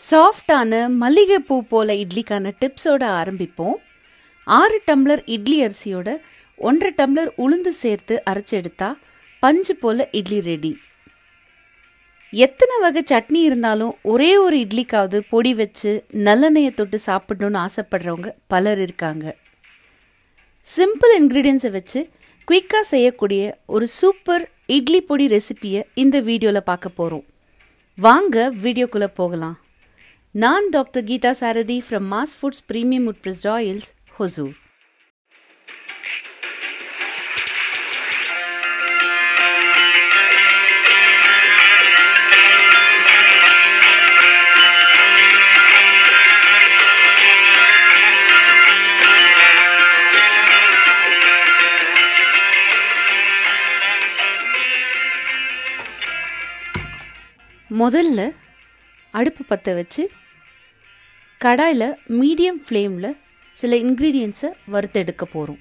சாஃப்டான மல்லிகைப்பூ போல இட்லிக்கான டிப்ஸோட ஆரம்பிப்போம் ஆறு டம்ளர் இட்லி அரிசியோட ஒன்றரை டம்ளர் உளுந்து சேர்த்து அரைச்சு எடுத்தா பஞ்சு போல இட்லி ரெடி எத்தனை வகை சட்னி இருந்தாலும் ஒரே ஒரு இட்லிக்காவது பொடி வச்சு நல்லெண்ணெயை தொட்டு சாப்பிடணும்னு ஆசைப்படுறவங்க பலர் இருக்காங்க சிம்பிள் இன்க்ரீடியன்ஸை வச்சு குயிக்காக செய்யக்கூடிய ஒரு சூப்பர் இட்லி பொடி ரெசிபியை இந்த வீடியோவில் பார்க்க போகிறோம் வாங்க வீடியோக்குள்ளே போகலாம் நான் doctor Geetha Sarathy from mass foods premium wood pressed oils Hosur முதல்ல அடுப்பு பற்ற வச்சு கடாயில் மீடியம் ஃப்ளேமில் சில இன்க்ரீடியன்ஸை வறுத்தெடுக்க போகிறோம்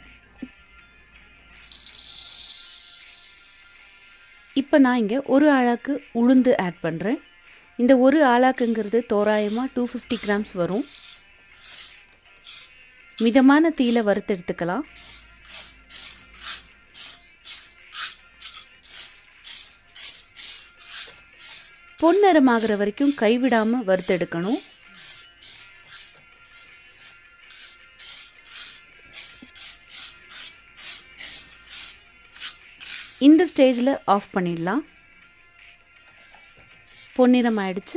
இப்போ நான் இங்கே ஒரு ஆளாக்கு உளுந்து ஆட் பண்ணுறேன் இந்த ஒரு ஆளாக்குங்கிறது தோராயமாக டூ ஃபிஃப்டி கிராம்ஸ் வரும் மிதமான தீயில வறுத்தெடுத்துக்கலாம் பொன்னிறமாகிற வரைக்கும் கைவிடாமல் வறுத்தெடுக்கணும் இந்த ஸ்டேஜில் ஆஃப் பண்ணிடலாம் பொன்னிறம் ஆயிடுச்சு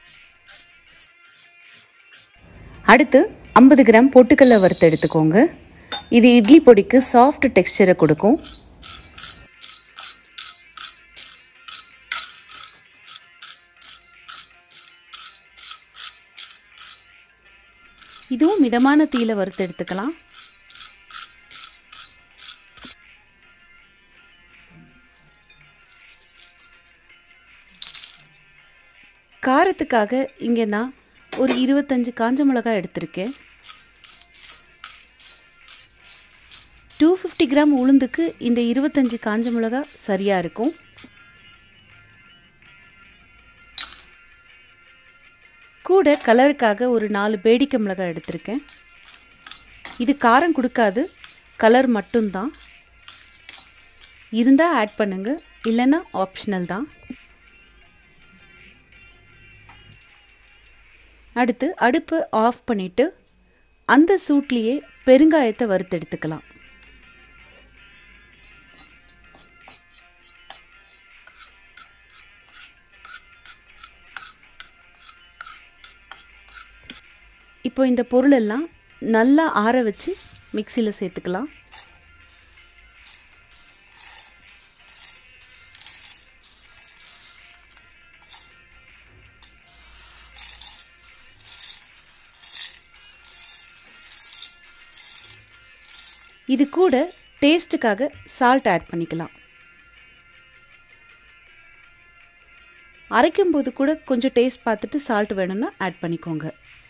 அடுத்து ஐம்பது கிராம் பொட்டுக்கல்ல வறுத்து எடுத்துக்கோங்க இது இட்லி பொடிக்கு சாஃப்ட் டெக்ஸ்டரை கொடுக்கும் இதுவும் மிதமான தீயில வறுத்து எடுத்துக்கலாம் காரத்துக்காக இங்கே நான் ஒரு இருபத்தஞ்சு காஞ்ச மிளகாய் எடுத்திருக்கேன் டூ ஃபிஃப்டி கிராம் உளுந்துக்கு இந்த இருபத்தஞ்சு காஞ்ச மிளகாய் சரியாக இருக்கும் கூட கலருக்காக ஒரு நாலு பேடிக்கை மிளகாய் எடுத்திருக்கேன் இது காரம் கொடுக்காது கலர் மட்டும்தான் இருந்தால் ஆட் பண்ணுங்க இல்லைன்னா ஆப்ஷனல் தான் அடுத்து அடுப்பு ஆஃப் பண்ணிவிட்டு அந்த சூட்லேயே பெருங்காயத்தை வறுத்தெடுத்துக்கலாம் இப்போ இந்த பொருளெல்லாம் நல்லா ஆற வச்சு மிக்சியில் சேர்த்துக்கலாம் இது கூட டேஸ்ட்டுக்காக சால்ட் ஆட் பண்ணிக்கலாம் அரைக்கும் போது கூட கொஞ்சம் டேஸ்ட் பார்த்துட்டு சால்ட் வேணும்னா ஆட் பண்ணிக்கோங்க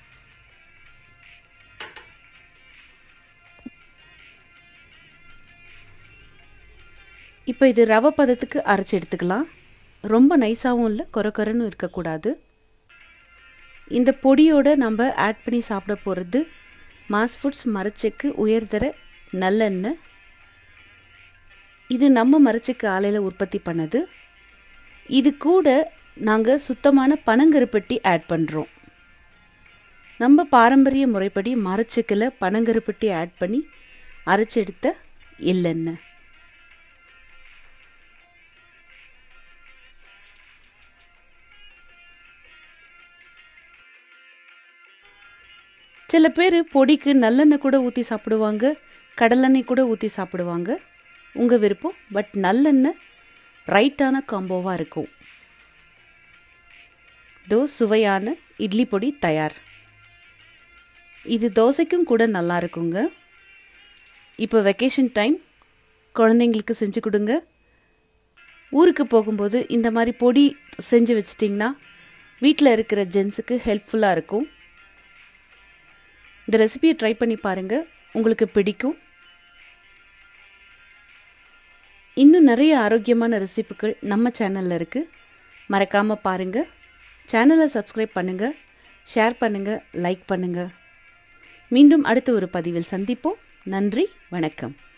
இப்போ இது ரவை பதத்துக்கு அரைச்சி எடுத்துக்கலாம் ரொம்ப நைஸாகவும் இல்லை குறை குறைன்னு இருக்கக்கூடாது இந்த பொடியோட நம்ம ஆட் பண்ணி சாப்பிட போகிறது மாஸ் ஃபுட்ஸ் மரச்செக்கு உயர்தர நல்லெண்ணெய் இது நம்ம மரச்செக்கு ஆலையில் உற்பத்தி பண்ணது இது கூட நாங்கள் சுத்தமான பனங்கருப்பட்டி ஆட் பண்ணுறோம் நம்ம பாரம்பரிய முறைப்படி மரச்செக்கில் பனங்கருப்பட்டி ஆட் பண்ணி அரைச்செடுத்த எள்ளெண்ணெய் சில பேர் பொடிக்கு நல்லெண்ணெய் கூட ஊற்றி சாப்பிடுவாங்க கடலெண்ணெய் கூட ஊற்றி சாப்பிடுவாங்க உங்கள் விருப்பம் பட் நல்லெண்ணெய் ரைட்டான காம்போவாக இருக்கும் தோ சுவையான இட்லி பொடி தயார் இது தோசைக்கும் கூட நல்லா இருக்குங்க இப்போ வெக்கேஷன் டைம் குழந்தைங்களுக்கு செஞ்சு கொடுங்க ஊருக்கு போகும்போது இந்த மாதிரி பொடி செஞ்சு வச்சிட்டிங்கன்னா வீட்டில் இருக்கிற ஜென்ஸுக்கு ஹெல்ப்ஃபுல்லாக இருக்கும் இந்த ரெசிபியை ட்ரை பண்ணி பாருங்கள் உங்களுக்கு பிடிக்கும் இன்னும் நிறைய ஆரோக்கியமான ரெசிபிகள் நம்ம சேனலில் இருக்குது மறக்காமல் பாருங்கள் சேனலை சப்ஸ்கிரைப் பண்ணுங்கள் ஷேர் பண்ணுங்கள் லைக் பண்ணுங்கள் மீண்டும் அடுத்த ஒரு பதிவில் சந்திப்போம் நன்றி வணக்கம்